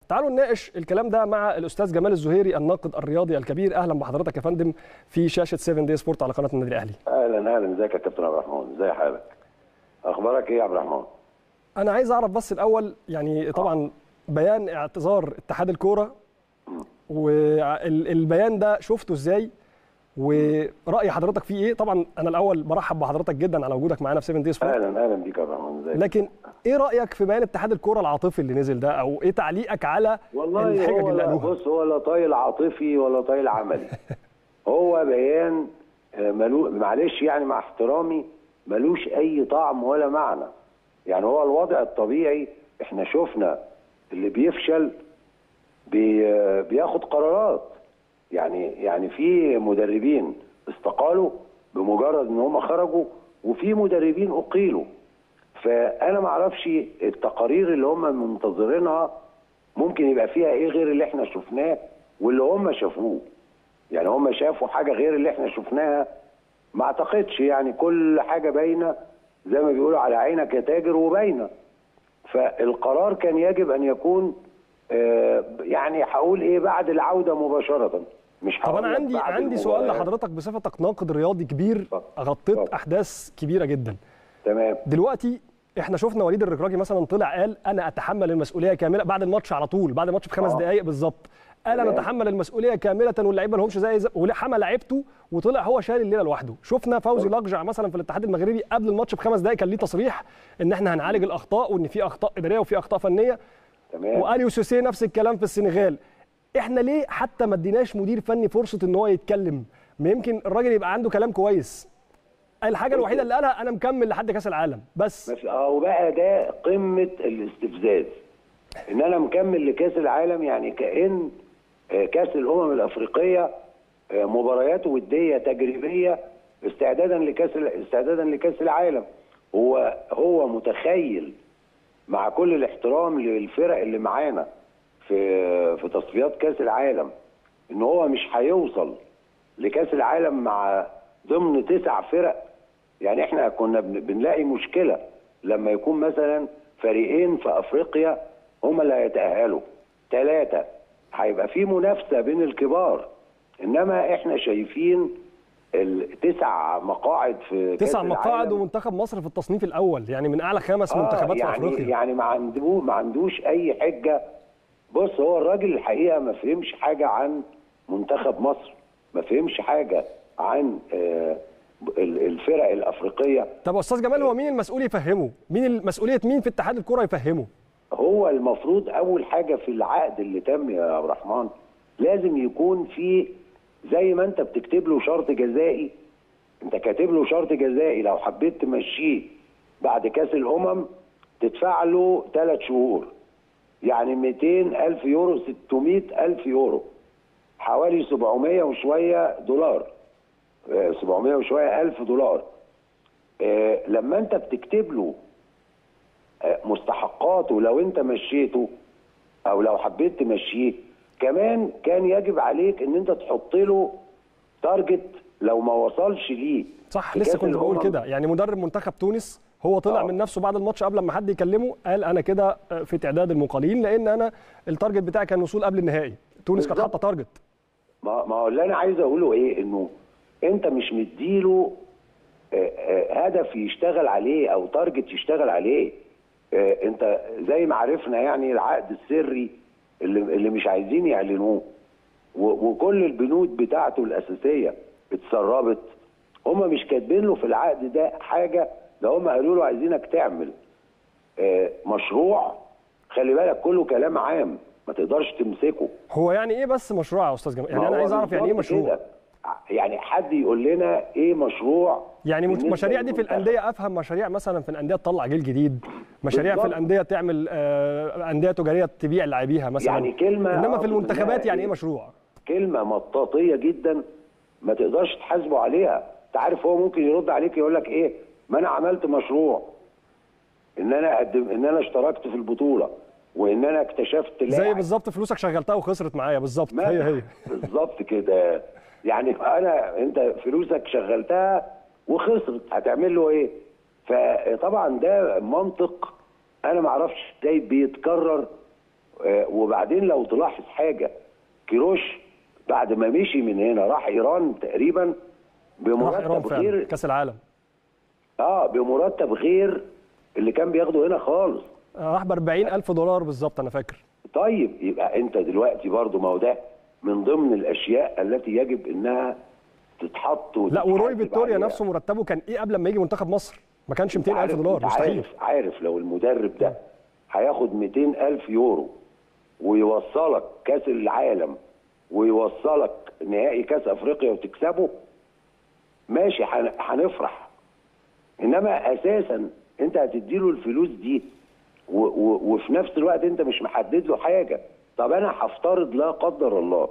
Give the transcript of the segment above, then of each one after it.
تعالوا نناقش الكلام ده مع الاستاذ جمال الزهيري الناقد الرياضي الكبير اهلا بحضرتك يا فندم في شاشه 7 دي سبورت على قناه النادي الاهلي اهلا اهلا ازيك يا كابتن عبد الرحمن ازي حالك اخبارك ايه يا عبد الرحمن انا عايز اعرف بس الاول يعني طبعا بيان اعتذار اتحاد الكوره والبيان ده شفته ازاي وراي حضرتك فيه ايه طبعا انا الاول برحب بحضرتك جدا على وجودك معانا في 7 دي سبورت اهلا اهلا بيك يا عبد الرحمن ازيك لكن ايه رايك في بيان اتحاد الكوره العاطفي اللي نزل ده او ايه تعليقك على والله الحجج هو اللي لا قالوها بص هو لا طايل عاطفي ولا طايل عملي هو بيان آه، ملو معلش يعني مع احترامي ملوش اي طعم ولا معنى يعني هو الوضع الطبيعي احنا شفنا اللي بيفشل بي آه، بياخد قرارات يعني يعني في مدربين استقالوا بمجرد ان هم خرجوا وفي مدربين اقيلوا فانا ما اعرفش التقارير اللي هم منتظرينها ممكن يبقى فيها ايه غير اللي احنا شفناه واللي هم شافوه يعني هم شافوا حاجه غير اللي احنا شفناها ما اعتقدش يعني كل حاجه باينه زي ما بيقولوا على عينك يا تاجر وباينه فالقرار كان يجب ان يكون آه، يعني هقول ايه بعد العوده مباشره مش طب انا هقول لك عندي بعد عندي سؤال المباراة. لحضرتك بصفتك ناقد رياضي كبير اتفضل. غطيت اتفضل. احداث كبيره جدا تمام دلوقتي احنا شفنا وليد الركراكي مثلا طلع قال انا اتحمل المسؤوليه كامله بعد الماتش على طول بعد الماتش بخمس آه. دقائق بالظبط قال انا تمام. اتحمل المسؤوليه كامله واللعيبه ما لهمش زي زي- وحمى لعيبته وطلع هو شايل الليله لوحده شفنا فوزي لقجع مثلا في الاتحاد المغربي قبل الماتش بخمس دقائق كان ليه تصريح ان احنا هنعالج الاخطاء وان في اخطاء اداريه وفي اخطاء فنيه تمام واليو سوسيه نفس الكلام في السنغال احنا ليه حتى ما اديناش مدير فني فرصه ان هو يتكلم ما يمكن الراجل يبقى عنده كلام كويس الحاجه الوحيده اللي قالها انا مكمل لحد كاس العالم بس ما في اه وبقى ده قمه الاستفزاز ان انا مكمل لكاس العالم يعني كان آه، كاس الامم الافريقيه آه، مباريات وديه تجريبيه استعدادا لكاس ال- استعدادا لكاس العالم هو هو متخيل مع كل الاحترام للفرق اللي معانا في في تصفيات كاس العالم ان هو مش هيوصل لكاس العالم مع ضمن تسع فرق يعني احنا كنا بن- بنلاقي مشكله لما يكون مثلا فريقين في افريقيا هم اللي هيتاهلوا ثلاثه هيبقى في منافسه بين الكبار انما احنا شايفين التسع مقاعد في تسع كأس مقاعد العالم. ومنتخب مصر في التصنيف الاول يعني من اعلى خمس منتخبات يعني في افريقيا يعني ما عنده ما عندوش اي حجه بص هو الراجل الحقيقه ما فهمش حاجه عن منتخب مصر ما فهمش حاجه عن آه، ال- الفرق الافريقيه طب يا استاذ جمال هو مين المسؤول يفهمه مين المسؤوليه مين في اتحاد الكره يفهمه هو المفروض اول حاجه في العقد اللي تم يا عبد الرحمن لازم يكون في زي ما انت بتكتب له شرط جزائي انت كاتب له شرط جزائي لو حبيت تمشيه بعد كاس الامم تدفع له ثلاث شهور يعني 200 الف يورو 600 الف يورو حوالي 700 وشويه دولار آه، 700 وشويه الف دولار آه، لما انت بتكتب له آه، مستحقاته لو انت مشيته او لو حبيت تمشيه كمان كان يجب عليك ان انت تحط له تارجت لو ما وصلش ليه صح في لسه كأس كنت بقول الأمم. كده يعني مدرب منتخب تونس هو طلع آه. من نفسه بعد الماتش قبل ما حد يكلمه قال انا كده في تعداد المقالين لان انا التارجت بتاعي كان وصول قبل النهائي تونس كانت بالظبط. حاطه تارجت ما ما هو اللي انا عايز اقوله ايه انه انت مش مديله آه، آه، هدف يشتغل عليه او تارجت يشتغل عليه آه، انت زي ما عرفنا يعني العقد السري اللي اللي مش عايزين يعلنوه و- وكل البنود بتاعته الاساسيه اتسربت هم مش كاتبين له في العقد ده حاجه ده هم قالوا له عايزينك تعمل آه، مشروع خلي بالك كله كلام عام ما تقدرش تمسكه هو يعني ايه بس مشروع يا استاذ جمال يعني ما انا هو عايز اعرف يعني ايه بالظبط مشروع كده. يعني حد يقول لنا ايه مشروع يعني بالنسبة مشاريع دي في للمنتخب؟ الانديه افهم مشاريع مثلا في الانديه تطلع جيل جديد مشاريع في بالظبط. الانديه تعمل آه، انديه تجاريه تبيع لاعبيها مثلا يعني كلمة انما في أقصد المنتخبات إنها يعني ايه إيه؟ مشروع كلمه مطاطيه جدا ما تقدرش تحاسبه عليها انت عارف هو ممكن يرد عليك يقول لك ايه ما انا عملت مشروع ان انا أقدم ان انا اشتركت في البطوله وان انا اكتشفت لاعب زي بالظبط فلوسك شغلتها وخسرت معايا بالظبط ما- هي هي بالظبط كده يعني انا انت فلوسك شغلتها وخسرت هتعمل له ايه فطبعا ده منطق انا ما اعرفش ازاي بيتكرر آه، وبعدين لو تلاحظ حاجه كيروش بعد ما مشي من هنا راح ايران تقريبا راح ايران بمرتب فعلا غير كاس العالم اه بمرتب غير اللي كان بياخده هنا خالص آه، راح ب 40000 دولار بالظبط انا فاكر طيب يبقى انت دلوقتي برضو ما هو ده من ضمن الاشياء التي يجب انها تتحط لا وتتحاسب وروي فيكتوريا عليها. نفسه مرتبه كان ايه قبل ما يجي منتخب مصر ما كانش انت 200000 عارف- دولار انت مستحيل عارف عارف لو المدرب ده هياخد 200000 يورو ويوصلك كاس العالم ويوصلك نهائي كاس افريقيا وتكسبه ماشي هن- هنفرح انما اساسا انت هتديله الفلوس دي و و وفي نفس الوقت انت مش محدد له حاجه طب انا هفترض لا قدر الله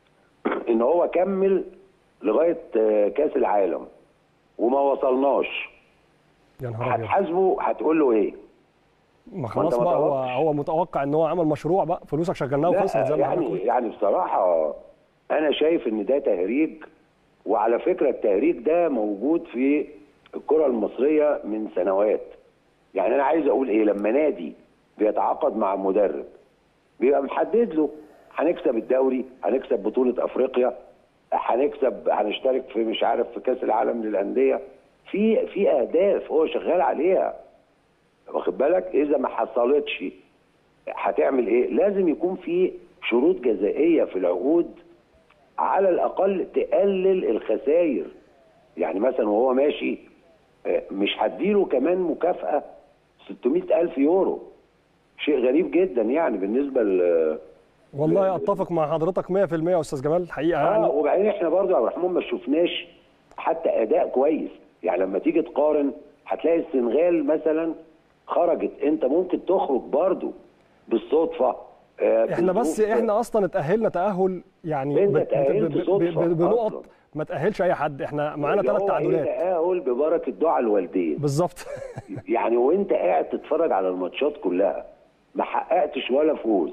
ان هو كمل لغايه آه، كاس العالم وما وصلناش يا نهار ابيض هتحاسبه هتقول له ايه؟ ما خلاص ما بقى هو طلبتش. هو متوقع ان هو عمل مشروع بقى فلوسك شغلناها لا وخسرت زي ما حضرتك يعني قلت. يعني بصراحه انا شايف ان ده تهريج وعلى فكره التهريج ده موجود في الكره المصريه من سنوات يعني انا عايز اقول ايه لما نادي بيتعاقد مع مدرب بيبقى محدد له هنكسب الدوري هنكسب بطوله افريقيا هنكسب هنشترك في مش عارف في كاس العالم للانديه في في اهداف هو شغال عليها واخد بالك اذا ما حصلتش هتعمل ايه لازم يكون في شروط جزائيه في العقود على الاقل تقلل الخسائر يعني مثلا وهو ماشي آه، مش هديله كمان مكافاه 600 الف يورو شيء غريب جدا يعني بالنسبه ل والله اتفق مع حضرتك 100% يا استاذ جمال الحقيقه اه يعني وبعدين احنا برضه يا عبد الرحمن ما شفناش حتى اداء كويس يعني لما تيجي تقارن هتلاقي السنغال مثلا خرجت انت ممكن تخرج برضه بالصدفه آه احنا بس بالظروف. احنا اصلا اتاهلنا تاهل يعني انت ب- ب- اتأهلت ب- ب- صدفة ب- بنقط أصلاً. ما تاهلش اي حد احنا معانا اللي ثلاث هو تعادلات ايه تاهل ببركه دعاء الوالدين بالظبط يعني وانت قاعد تتفرج على الماتشات كلها ما حققتش ولا فوز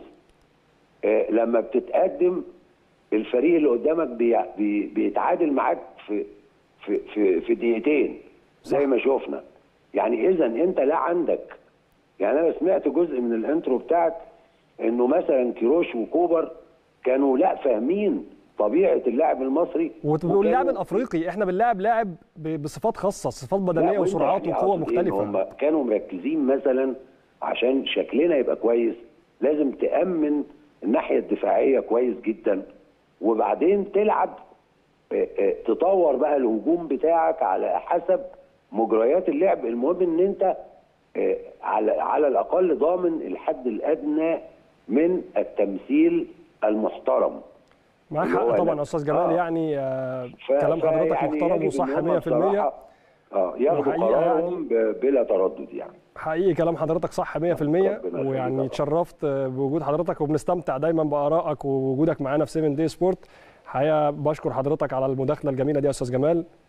آه لما بتتقدم الفريق اللي قدامك بي بي بيتعادل معاك في في في, في دقيقتين زي ما شفنا يعني اذا انت لا عندك يعني انا سمعت جزء من الانترو بتاعك انه مثلا كيروش وكوبر كانوا لا فاهمين طبيعه اللاعب المصري واللاعب وكانوا- الافريقي احنا بنلاعب لاعب ب- بصفات خاصه صفات لا، بدنيه وانت وسرعات يعني وقوه أقصد إيه؟ إن مختلفه هم كانوا مركزين مثلا عشان شكلنا يبقى كويس لازم تأمن الناحية الدفاعية كويس جدا وبعدين تلعب آه، آه، تطور بقى الهجوم بتاعك على حسب مجريات اللعب المهم ان انت آه، على على الاقل ضامن الحد الادنى من التمثيل المحترم معاك اللي حق هو طبعا لا. يا استاذ جمال آه. يعني آه ف- كلام حضرتك فيعني محترم يجب إن وصح هم 100% بصراحة، اه ياخدوا وحقيقة قرارهم ب- بلا تردد يعني حقيقي كلام حضرتك صح 100% يخليك ويعني طبعا. اتشرفت بوجود حضرتك وبنستمتع دايما بارائك ووجودك معانا في 7 دي سبورت حقيقه بشكر حضرتك على المداخله الجميله دي يا استاذ جمال